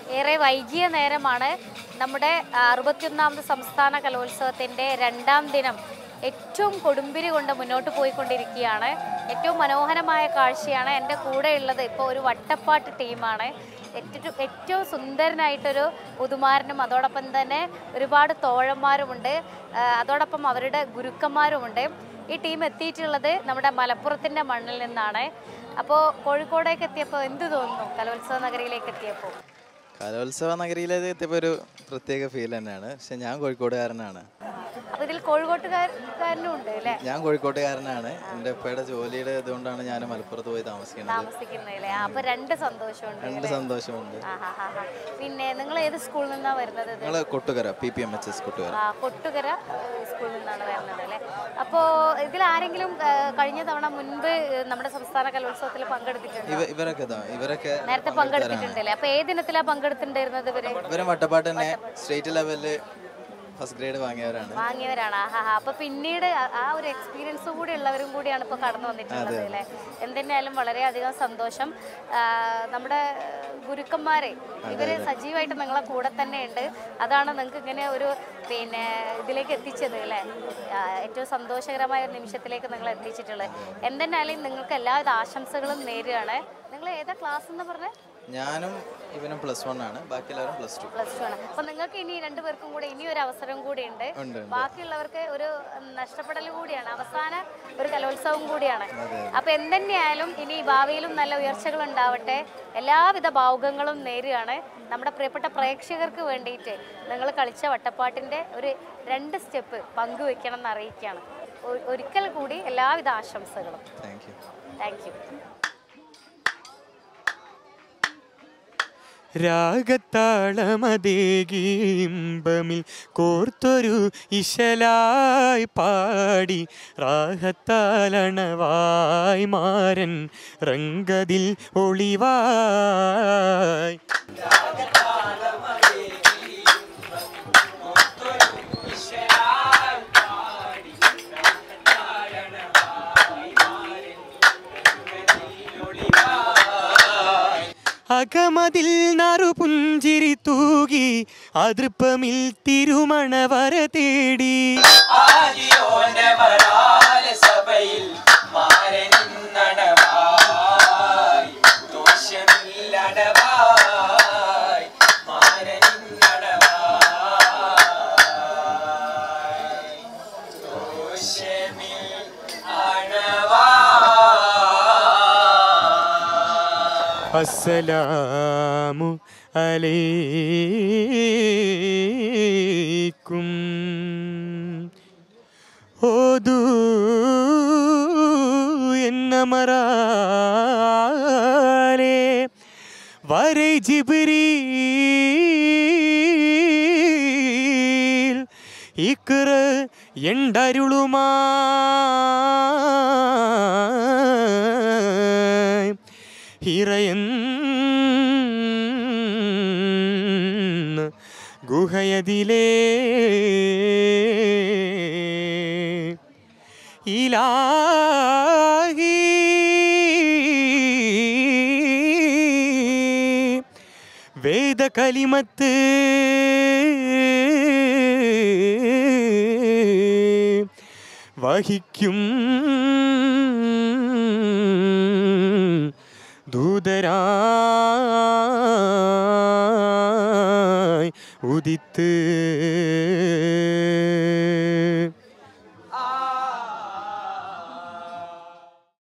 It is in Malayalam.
ഏറെ വൈകിയ നേരമാണ് നമ്മുടെ ആ, അറുപത്തിയൊന്നാമത് സംസ്ഥാന കലോത്സവത്തിൻ്റെ രണ്ടാം ദിനം ഏറ്റവും കൊടുമ്പിരി കൊണ്ട് മുന്നോട്ട് പോയിക്കൊണ്ടിരിക്കുകയാണ് ഏറ്റവും മനോഹരമായ കാഴ്ചയാണ് എൻ്റെ കൂടെയുള്ളത് ഇപ്പോൾ ഒരു വട്ടപ്പാട്ട് ടീമാണ് ഏറ്റവും ഏറ്റവും സുന്ദരനായിട്ടൊരു പുതുമാരനും അതോടൊപ്പം തന്നെ ഒരുപാട് തോഴന്മാരുമുണ്ട് ആ, അതോടൊപ്പം അവരുടെ ഗുരുക്കന്മാരുമുണ്ട് ഈ ടീം എത്തിയിട്ടുള്ളത് നമ്മുടെ മലപ്പുറത്തിൻ്റെ മണ്ണിൽ നിന്നാണ് അപ്പോൾ കോഴിക്കോടേക്ക് എത്തിയപ്പോൾ എന്ത് തോന്നുന്നു കലോത്സവ നഗരിയിലേക്ക് എത്തിയപ്പോൾ കലോത്സവ നഗരിയിലേക്ക് എത്തിയപ്പോൾ ഒരു പ്രത്യേക ഫീൽ തന്നെയാണ് പക്ഷെ ഞാൻ കോഴിക്കോടുകാരനാണ് അപ്പോൾ ഇതിൽ കോഴിക്കോട്ടുകാരനും ഉണ്ട് അല്ലേ ഞാൻ കോഴിക്കോട്ടുകാരനാണ് എൻ്റെ ഉപ്പയുടെ ജോലിയുടെ ഇതുകൊണ്ടാണ് ഞാൻ മലപ്പുറത്ത് പോയി താമസിക്കുന്നത് താമസിക്കുന്നതില്ലേ അപ്പോൾ രണ്ട് സന്തോഷമുണ്ട് രണ്ട് സന്തോഷമുണ്ട് ആ ഹാ ഹാ ഹാ പിന്നെ നിങ്ങൾ ഏത് സ്കൂളിൽ നിന്നാണ് വരുന്നത് ഇത്? ഞങ്ങൾ Kottukara P P M H S Kottukara ആ, കൊട്ടുകര ഏഹ്, സ്കൂളിൽ നിന്നാണ് വരുന്നത് അല്ലേ അപ്പോൾ ഇതിൽ ആരെങ്കിലും ഏഹ്, കഴിഞ്ഞ തവണ മുൻപ് ഏഹ്, നമ്മുടെ സംസ്ഥാന കലോത്സവത്തിൽ പങ്കെടുത്തിട്ടുണ്ടോ ഇവ ഇവരൊക്കെ ഇതാ ഇവരൊക്കെ നേരത്തെ പങ്കെടുത്തിട്ടുണ്ടല്ലേ അപ്പോൾ ഏത് ഇനത്തിലാണ് പങ്കെടുത്തിട്ടുണ്ടായിരുന്നത് ഇവര് ഇവരും വട്ടപ്പാട്ട് തന്നെ സ്റ്റേറ്റ് ലെവലിൽ ഫസ്റ്റ് ഗ്രേഡ് വാങ്ങിയവരാണ് വാങ്ങിയവരാണ് ആഹാ ഹാ. അപ്പൊ പിന്നീട് ആ- ആ ഒരു എക്സ്പീരിയൻസ് കൂടി ഉള്ളവരും കൂടിയാണ് ഇപ്പൊ കടന്നു വന്നിട്ടുള്ളത് അല്ലേ എന്തിനായാലും വളരെയധികം സന്തോഷം ആ, നമ്മുടെ ഗുരുക്കന്മാരെ ഇവര് സജീവമായിട്ട് നിങ്ങളെ കൂടെ തന്നെ ഉണ്ട് അതാണ് നിങ്ങൾക്ക് ഇങ്ങനെ ഒരു പിന്നെ ഇതിലേക്ക് എത്തിച്ചത് അല്ലേ ആ, ഏറ്റവും സന്തോഷകരമായ ഒരു നിമിഷത്തിലേക്ക് നിങ്ങൾ എത്തിച്ചിട്ടുള്ളത് എന്തെന്നാലും നിങ്ങൾക്ക് എല്ലാവിധ ആശംസകളും നേരുകയാണ് നിങ്ങൾ ഏതാ ക്ലാസ് എന്ന് പറഞ്ഞത് ഞാനും ഇവനും പ്ലസ് വൺ ആണ് ബാക്കി എല്ലാവരും പ്ലസ് ടു പ്ലസ് ടു ആണ് അപ്പൊ നിങ്ങൾക്ക് ഇനി രണ്ടുപേർക്കും കൂടെ ഇനി ഒരു അവസരം കൂടി ഉണ്ട് ഉണ്ട് ബാക്കിയുള്ളവർക്ക് ഒരു നഷ്ടപ്പെടൽ കൂടിയാണ് അവസാന ഒരു കലോത്സവം കൂടിയാണ് അപ്പൊ എന്തെന്നെയായാലും ഇനി ഭാവിയിലും നല്ല ഉയർച്ചകൾ ഉണ്ടാവട്ടെ എല്ലാവിധ ഭാവുകങ്ങളും നേരുകയാണ് നമ്മുടെ പ്രിയപ്പെട്ട പ്രേക്ഷകർക്ക് വേണ്ടിയിട്ട് നിങ്ങൾ കളിച്ച വട്ടപ്പാട്ടിന്റെ ഒരു രണ്ട് സ്റ്റെപ്പ് പങ്കുവെക്കണം എന്ന് അറിയിക്കുകയാണ് ഒ- ഒരിക്കൽ കൂടി എല്ലാവിധ ആശംസകളും താങ്ക് യു താങ്ക് യു രാഗത്താളമതേകീമ്പമിൽ കോർത്തൊരു ഇശലായി പാടി റാഹത്താലണവായി മാരൻ റങ്കതിൽ ഒളിവായി അകമതിൽ നറുപുഞ്ചിരി തൂകി അതൃപ്പമിൽ തിരുമണവര തേടി ആദിയോന്റെ വരാല സഭയിൽ മാരനിന്നടവായി ദോഷമില്ലടവായി മാരനിന്നടവായി ദോഷമിൽ അണവായി അസ്സലാമു അലൈക്കും ഓതു എന്നമറാലേ വരെ ജിബ്രീൽ ഇക്ര എണ്ടരുളുമായി ഹിറയെന്ന് ഗുഹയതിലേ ഇലാഹി വേദകലിമത്ത് വഹിക്കും ദൂതരായി ഉദിത്ത്